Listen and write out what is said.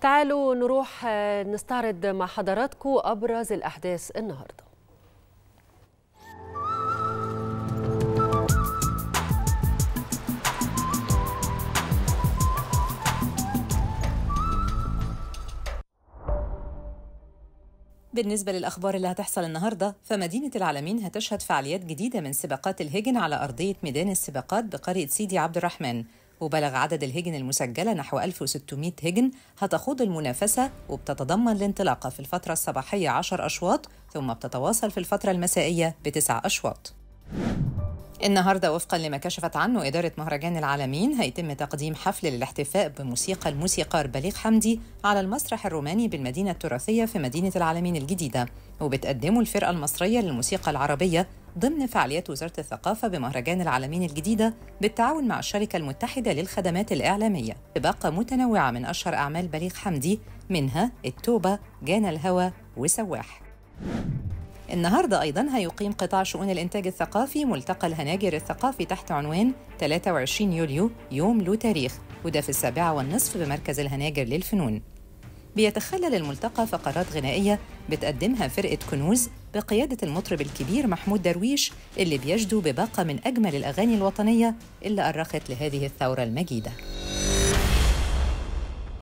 تعالوا نروح نستعرض مع حضراتكم أبرز الأحداث النهارده بالنسبة للأخبار اللي هتحصل النهاردة فمدينة العالمين هتشهد فعاليات جديدة من سباقات الهجن على أرضية ميدان السباقات بقرية سيدي عبد الرحمن وبلغ عدد الهجن المسجلة نحو 1600 هجن هتخوض المنافسة وبتتضمن الانطلاقة في الفترة الصباحية 10 أشواط ثم بتتواصل في الفترة المسائية بتسع أشواط النهارده وفقا لما كشفت عنه إدارة مهرجان العالمين هيتم تقديم حفل للاحتفاء بموسيقى الموسيقار بليغ حمدي على المسرح الروماني بالمدينة التراثية في مدينة العالمين الجديدة وبتقدمه الفرقة المصرية للموسيقى العربية ضمن فعاليات وزارة الثقافة بمهرجان العالمين الجديدة بالتعاون مع الشركة المتحدة للخدمات الإعلامية بباقة متنوعة من أشهر أعمال بليغ حمدي منها التوبة جانا الهوى وسواح النهارده ايضا هيقيم قطاع شؤون الانتاج الثقافي ملتقى الهناجر الثقافي تحت عنوان 23 يوليو يوم له تاريخ وده في السابعه والنصف بمركز الهناجر للفنون بيتخلل الملتقى فقرات غنائيه بتقدمها فرقه كنوز بقياده المطرب الكبير محمود درويش اللي بيجدو بباقه من اجمل الاغاني الوطنيه اللي أرخت لهذه الثوره المجيده